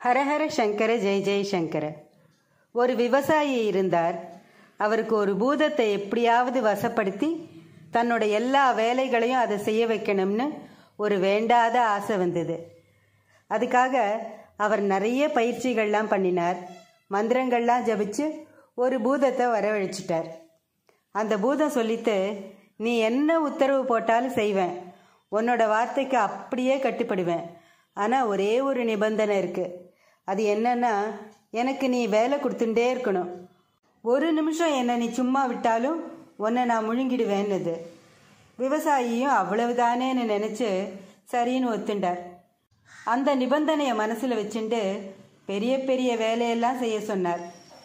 ஹரஹர சங்கர ஜெய் ஜெய் சங்கர ஒரு விவசாயி இருந்தார் அவருக்கு ஒரு பூதத்தை எப்படியாவது வசப்படுத்தி தன்னோட எல்லா வேலைகளையும் அதை செய்ய வைக்கணும்னு ஒரு வேண்டாத ஆசை வந்தது அதுக்காக அவர் நிறைய பயிற்சிகள்லாம் பண்ணினார் மந்திரங்கள்லாம் ஜபிச்சு ஒரு பூதத்தை வரவழைச்சிட்டார் அந்த பூதம் சொல்லித்து நீ என்ன உத்தரவு போட்டாலும் செய்வேன் உன்னோட வார்த்தைக்கு அப்படியே கட்டுப்படுவேன் ஆனால் ஒரே ஒரு நிபந்தனை இருக்கு அது என்னன்னா எனக்கு நீ வேலை கொடுத்துட்டே இருக்கணும் ஒரு நிமிஷம் என்னை நீ சும்மா விட்டாலும் உன்னை நான் முழுங்கிடுவேன்னுது விவசாயியும் அவ்வளவுதானேன்னு நினச்சி சரின்னு ஒத்துண்டார் அந்த நிபந்தனையை மனசில் வச்சுண்டு பெரிய பெரிய வேலையெல்லாம் செய்ய சொன்னார்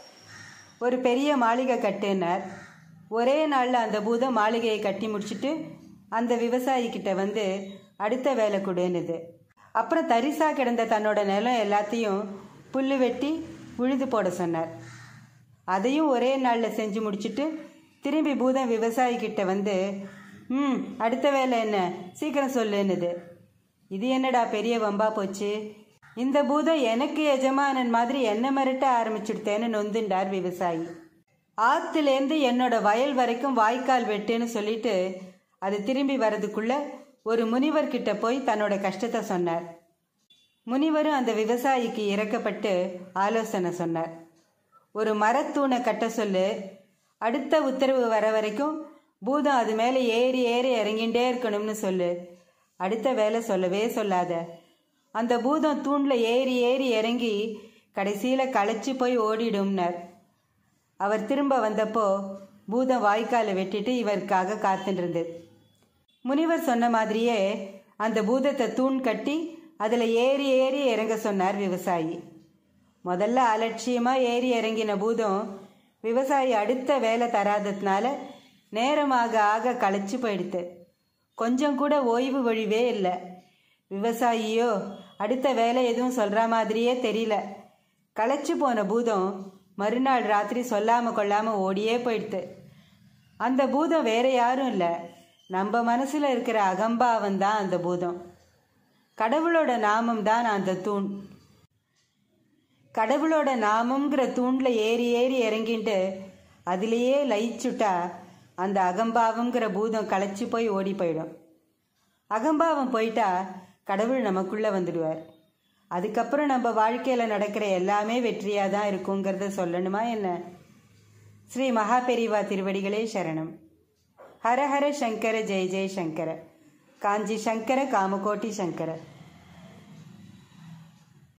ஒரு பெரிய மாளிகை கட்டுனார் ஒரே நாளில் அந்த பூதம் மாளிகையை கட்டி முடிச்சுட்டு அந்த விவசாயி கிட்ட வந்து அடுத்த வேலை கொடுன்னுது அப்புறம் தரிசா கிடந்த தன்னோட நிலம் எல்லாத்தையும் புல்லு வெட்டி உழுது போட சொன்னார் அதையும் ஒரே நாளில் செஞ்சு முடிச்சுட்டு திரும்பி பூதம் விவசாயி கிட்ட வந்து ம் அடுத்த வேலை என்ன சீக்கிரம் சொல்லுன்னுது இது என்னடா பெரிய வம்பா போச்சு இந்த பூதம் எனக்கு எஜமானன் மாதிரி என்ன மிரட்ட ஆரம்பிச்சுடுத்தேன்னு நொந்துண்டார் விவசாயி ஆத்துலேருந்து என்னோட வயல் வரைக்கும் வாய்க்கால் வெட்டுன்னு சொல்லிட்டு அது திரும்பி வரதுக்குள்ள ஒரு முனிவர் கிட்ட போய் தன்னோட கஷ்டத்தை சொன்னார் முனிவரும் அந்த விவசாயிக்கு இறக்கப்பட்டு ஆலோசனை சொன்னார் ஒரு மரத்தூணை கட்ட சொல்லு அடுத்த உத்தரவு வர வரைக்கும் பூதம் அது மேலே ஏறி ஏறி இறங்கிட்டே இருக்கணும்னு சொல்லு அடுத்த வேலை சொல்லவே சொல்லாத அந்த பூதம் தூணில் ஏறி ஏறி இறங்கி கடைசியில் களைச்சி போய் ஓடிடும்னார் அவர் திரும்ப வந்தப்போ பூதம் வாய்க்காலை வெட்டிட்டு இவருக்காக காத்துட்டு இருந்தது முனிவர் சொன்ன மாதிரியே அந்த பூதத்தை தூண் கட்டி அதில் ஏறி ஏறி இறங்க சொன்னார் விவசாயி முதல்ல அலட்சியமாக ஏறி இறங்கின பூதம் விவசாயி அடுத்த வேலை தராததுனால நேரமாக ஆக களைச்சு போயிடுத்து கொஞ்சம் கூட ஓய்வு வழிவே இல்லை விவசாயியோ அடுத்த வேலை எதுவும் சொல்கிற மாதிரியே தெரியல களைச்சு போன பூதம் மறுநாள் ராத்திரி சொல்லாமல் கொள்ளாமல் ஓடியே போயிடுத்து அந்த பூதம் வேற யாரும் இல்லை நம்ம மனசில் இருக்கிற அகம்பாவம் தான் அந்த பூதம் கடவுளோட நாமம் தான் அந்த தூண் கடவுளோட நாமங்கிற தூணில் ஏறி ஏறி இறங்கிட்டு அதுலேயே லயிச்சுட்டா அந்த அகம்பாவங்கிற பூதம் களைச்சி போய் ஓடி போயிடும் அகம்பாவம் போயிட்டா கடவுள் நமக்குள்ளே வந்துடுவார் அதுக்கப்புறம் நம்ம வாழ்க்கையில் நடக்கிற எல்லாமே வெற்றியாக தான் இருக்குங்கிறத சொல்லணுமா என்ன ஸ்ரீ மகாபெரிவா திருவடிகளே சரணம் ஹர ஹர சங்கர ஜெய ஜெய சங்கர காஞ்சி சங்கர காமகோட்டி சங்கர